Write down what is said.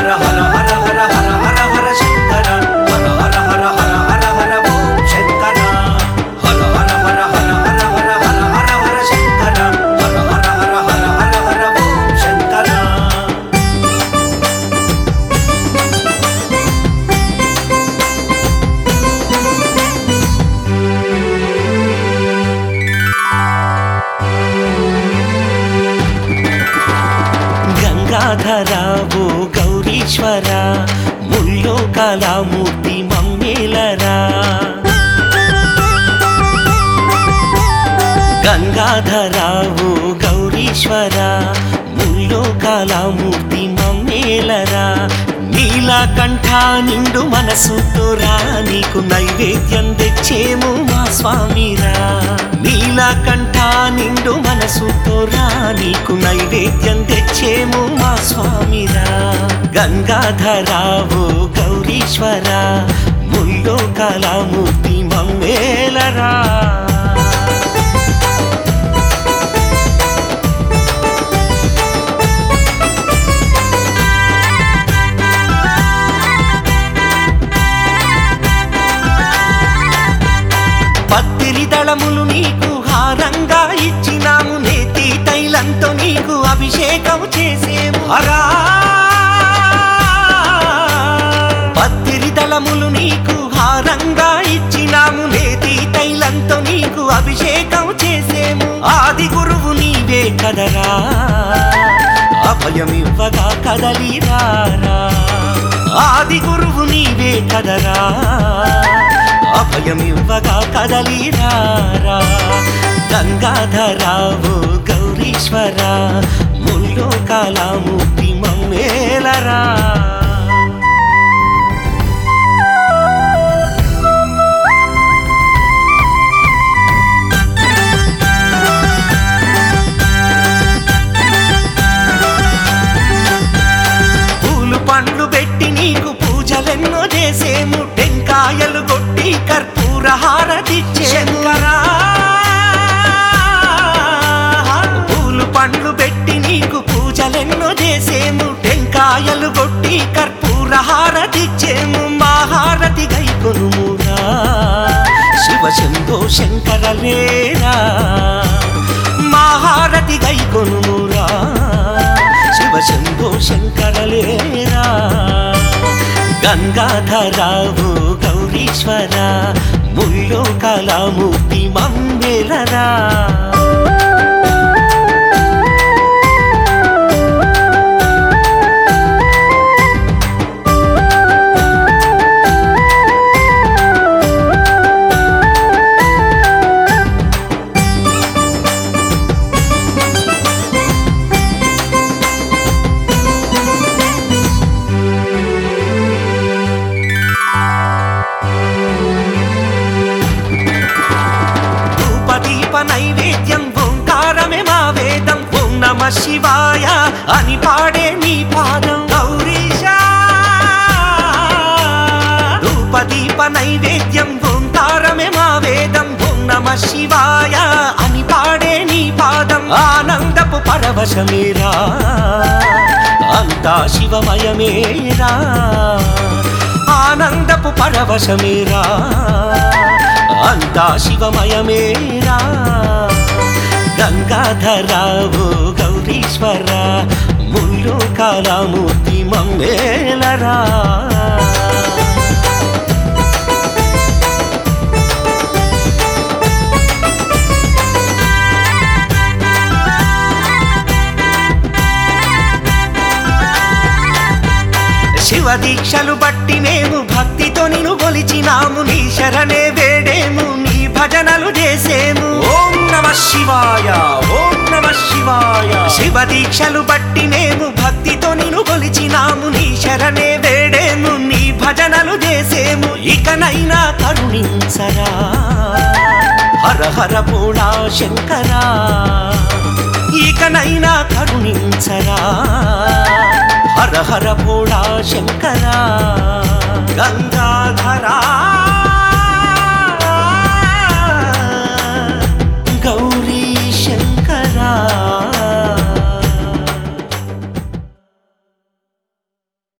హర హర హర హర హర హర హర శంకర హర హర హర హర హర హర ఓం శంకర హర హర హర హర హర హర హర హర హర శంకర హర హర హర హర హర హర ఓం శంకర గంగాధరావు గౌరీశ్వర ముల్లో కళామూర్తి మమ్మేలరా గంగాధరావు గౌరీశ్వర ముల్లో కళామూర్తి మమ్మేలరా నీలకంఠ నిండు మనసుతో రా నీకు నైవేద్యం తెచ్చేము మా స్వామిరా నీలకంఠ నిండు మనసుతో రా నీకు నైవేద్యం తెచ్చేము మా స్వామిరా గంగాధరావు గౌరీశ్వర ముల్లో కళామూర్తి మమ్మేలరా పత్తిరి దళములు నీకు హారంగా ఇచ్చినాము నేతి తైలంతో నీకు అభిషేకం చేసేము హరా పత్తిరి దళములు నీకు హారంగా ఇచ్చినాము నేతి తైలంతో నీకు అభిషేకం చేసేము ఆది గురువు నీవే కదరా అభయమివ్వగా కదలిరారా ఆది గురువు నీవే కదరా అభయమివ్వగా కదలిరారా గంగాధరావు గౌరీశ్వర ముల్లో కాలామూర్తి మమ్మేలరా పూలు పండ్లు పెట్టి నీకు పూజలెన్నో చేసేము టెంకాయలు కొట్టి కర్పూర హారతిచ్చేము పూలు పండ్లు పెట్టి నీకు పూజలెన్నో చేసేము టెంకాయలు కొట్టి కర్పూర హారతిచ్చేము మా హారతి గైకొనుమురా శివ శంభో శంకర లేరా మా హారతి గైకొనుమురా శివ శంభో శంకరలేరా గంగాధరావు గౌరీశ్వర ముల్లో కళామూర్తి మమ్మేలరా ధూపదీప నైవేద్యం ఓంకారమే మా వేదం ఓం నమ శివాయ అని పాడే నీ పాదం గౌరీశ ధూపదీప నైవేద్యం ఓంకారమే మా వేదం ఓం నమ శివాయ అని పాడే నీ పాదం ఆనందపు పరవశమేరా అంతా శివమయమేరా ఆనందపు పరవశమేరా అంతా శివమయమేరా గంగాధరావు గౌరీశ్వర ముల్లో కాలామూర్తి మమ్మేలరా శివ దీక్షలు బట్టి మేము భక్తితో నిన్ను కొలిచినాము నీ శరణే వేడేము నీ భజనలు చేసేము ఓం నమ శివాయ ఓం నమ శివాయ శివ దీక్షలు బట్టి మేము భక్తితో నిన్ను కొలిచినాము నీ శరణే వేడేము నీ భజనలు చేసేము ఇకనైనా కరుణించరా హర హర పోడా శంకరా ఇకనైనా కరుణించరా హర హర పోడా శంకరా గంగాధరా